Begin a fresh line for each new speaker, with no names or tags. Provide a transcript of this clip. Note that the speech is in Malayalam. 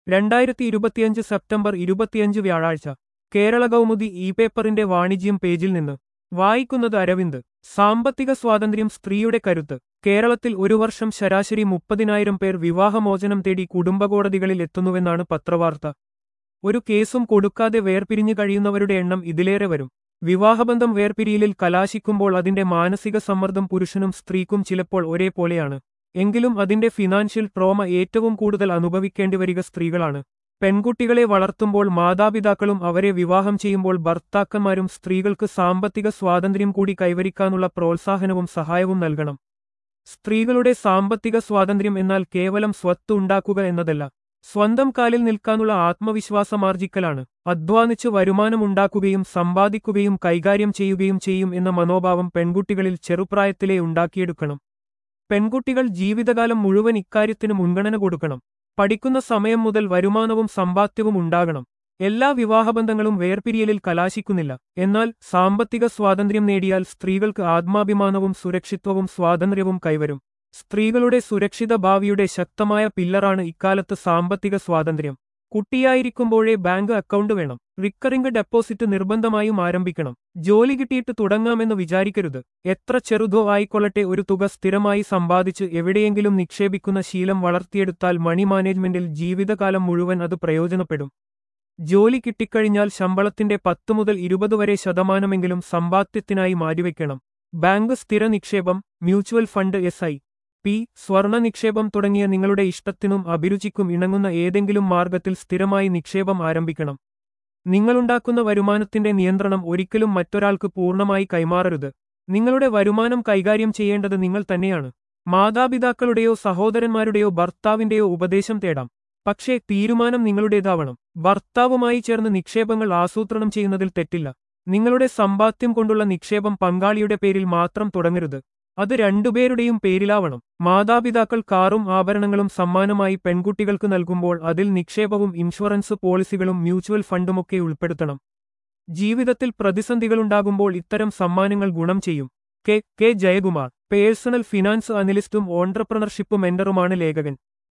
രണ്ടായിരത്തി ഇരുപത്തിയഞ്ച് സെപ്റ്റംബർ ഇരുപത്തിയഞ്ച് വ്യാഴാഴ്ച കേരള കൗമുദി ഇ പേപ്പറിന്റെ വാണിജ്യം പേജിൽ നിന്ന് വായിക്കുന്നത് അരവിന്ദ് സാമ്പത്തിക സ്വാതന്ത്ര്യം സ്ത്രീയുടെ കരുത്ത് കേരളത്തിൽ ഒരു വർഷം ശരാശരി മുപ്പതിനായിരം പേർ വിവാഹമോചനം തേടി കുടുംബകോടതികളിൽ എത്തുന്നുവെന്നാണ് പത്രവാർത്ത ഒരു കേസും കൊടുക്കാതെ വേർപിരിഞ്ഞു കഴിയുന്നവരുടെ എണ്ണം ഇതിലേറെ വരും വിവാഹബന്ധം വേർപിരിയലിൽ കലാശിക്കുമ്പോൾ അതിന്റെ മാനസിക സമ്മർദ്ദം പുരുഷനും സ്ത്രീക്കും ചിലപ്പോൾ ഒരേപോലെയാണ് എങ്കിലും അതിന്റെ ഫിനാൻഷ്യൽ ട്രോമ ഏറ്റവും കൂടുതൽ അനുഭവിക്കേണ്ടിവരിക സ്ത്രീകളാണ് പെൺകുട്ടികളെ വളർത്തുമ്പോൾ മാതാപിതാക്കളും അവരെ വിവാഹം ചെയ്യുമ്പോൾ ഭർത്താക്കന്മാരും സ്ത്രീകൾക്ക് സാമ്പത്തിക സ്വാതന്ത്ര്യം കൂടി കൈവരിക്കാനുള്ള പ്രോത്സാഹനവും സഹായവും നൽകണം സ്ത്രീകളുടെ സാമ്പത്തിക സ്വാതന്ത്ര്യം എന്നാൽ കേവലം സ്വത്ത് ഉണ്ടാക്കുക എന്നതല്ല സ്വന്തം കാലിൽ നിൽക്കാനുള്ള ആത്മവിശ്വാസമാർജിക്കലാണ് അധ്വാനിച്ച് വരുമാനമുണ്ടാക്കുകയും സമ്പാദിക്കുകയും കൈകാര്യം ചെയ്യുകയും ചെയ്യും എന്ന മനോഭാവം പെൺകുട്ടികളിൽ ചെറുപ്രായത്തിലേ ഉണ്ടാക്കിയെടുക്കണം പെൺകുട്ടികൾ ജീവിതകാലം മുഴുവൻ ഇക്കാര്യത്തിന് മുൻഗണന കൊടുക്കണം പഠിക്കുന്ന സമയം മുതൽ വരുമാനവും സമ്പാദ്യവും ഉണ്ടാകണം എല്ലാ വിവാഹബന്ധങ്ങളും വേർപിരിയലിൽ കലാശിക്കുന്നില്ല എന്നാൽ സാമ്പത്തിക സ്വാതന്ത്ര്യം നേടിയാൽ സ്ത്രീകൾക്ക് ആത്മാഭിമാനവും സുരക്ഷിത്വവും സ്വാതന്ത്ര്യവും കൈവരും സ്ത്രീകളുടെ സുരക്ഷിത ഭാവിയുടെ ശക്തമായ പില്ലറാണ് ഇക്കാലത്ത് സാമ്പത്തിക സ്വാതന്ത്ര്യം കുട്ടിയായിരിക്കുമ്പോഴേ ബാങ്ക് അക്കൗണ്ട് വേണം റിക്കറിംഗ് ഡെപ്പോസിറ്റ് നിർബന്ധമായും ആരംഭിക്കണം ജോലി കിട്ടിയിട്ട് തുടങ്ങാമെന്ന് വിചാരിക്കരുത് എത്ര ചെറുതോ ആയിക്കൊള്ളട്ടെ ഒരു തുക സ്ഥിരമായി സമ്പാദിച്ച് എവിടെയെങ്കിലും നിക്ഷേപിക്കുന്ന ശീലം വളർത്തിയെടുത്താൽ മണി മാനേജ്മെന്റിൽ ജീവിതകാലം മുഴുവൻ അത് പ്രയോജനപ്പെടും ജോലി കിട്ടിക്കഴിഞ്ഞാൽ ശമ്പളത്തിന്റെ പത്ത് മുതൽ ഇരുപത് വരെ ശതമാനമെങ്കിലും സമ്പാദ്യത്തിനായി മാറ്റിവെക്കണം ബാങ്ക് സ്ഥിര നിക്ഷേപം mutual fund S I P സ്വർണ നിക്ഷേപം തുടങ്ങിയ നിങ്ങളുടെ ഇഷ്ടത്തിനും അഭിരുചിക്കും ഇണങ്ങുന്ന ഏതെങ്കിലും മാർഗത്തിൽ സ്ഥിരമായി നിക്ഷേപം ആരംഭിക്കണം നിങ്ങളുണ്ടാക്കുന്ന വരുമാനത്തിന്റെ നിയന്ത്രണം ഒരിക്കലും മറ്റൊരാൾക്ക് പൂർണ്ണമായി കൈമാറരുത് നിങ്ങളുടെ വരുമാനം കൈകാര്യം ചെയ്യേണ്ടത് നിങ്ങൾ തന്നെയാണ് മാതാപിതാക്കളുടെയോ സഹോദരന്മാരുടെയോ ഭർത്താവിന്റെയോ ഉപദേശം തേടാം പക്ഷേ തീരുമാനം നിങ്ങളുടേതാവണം ഭർത്താവുമായി ചേർന്ന് നിക്ഷേപങ്ങൾ ആസൂത്രണം ചെയ്യുന്നതിൽ തെറ്റില്ല നിങ്ങളുടെ സമ്പാദ്യം കൊണ്ടുള്ള നിക്ഷേപം പങ്കാളിയുടെ പേരിൽ മാത്രം തുടങ്ങരുത് അത് രണ്ടുപേരുടെയും പേരിലാവണം മാതാപിതാക്കൾ കാറും ആഭരണങ്ങളും സമ്മാനമായി പെൺകുട്ടികൾക്ക് നൽകുമ്പോൾ അതിൽ നിക്ഷേപവും ഇൻഷുറൻസ് പോളിസികളും മ്യൂച്വൽ ഫണ്ടുമൊക്കെ ഉൾപ്പെടുത്തണം ജീവിതത്തിൽ പ്രതിസന്ധികളുണ്ടാകുമ്പോൾ ഇത്തരം സമ്മാനങ്ങൾ ഗുണം ചെയ്യും K K Jayakumar personal finance അനലിസ്റ്റും ഓൺട്രപ്രണർഷിപ്പ് മെന്ററുമാണ് ലേഖകൻ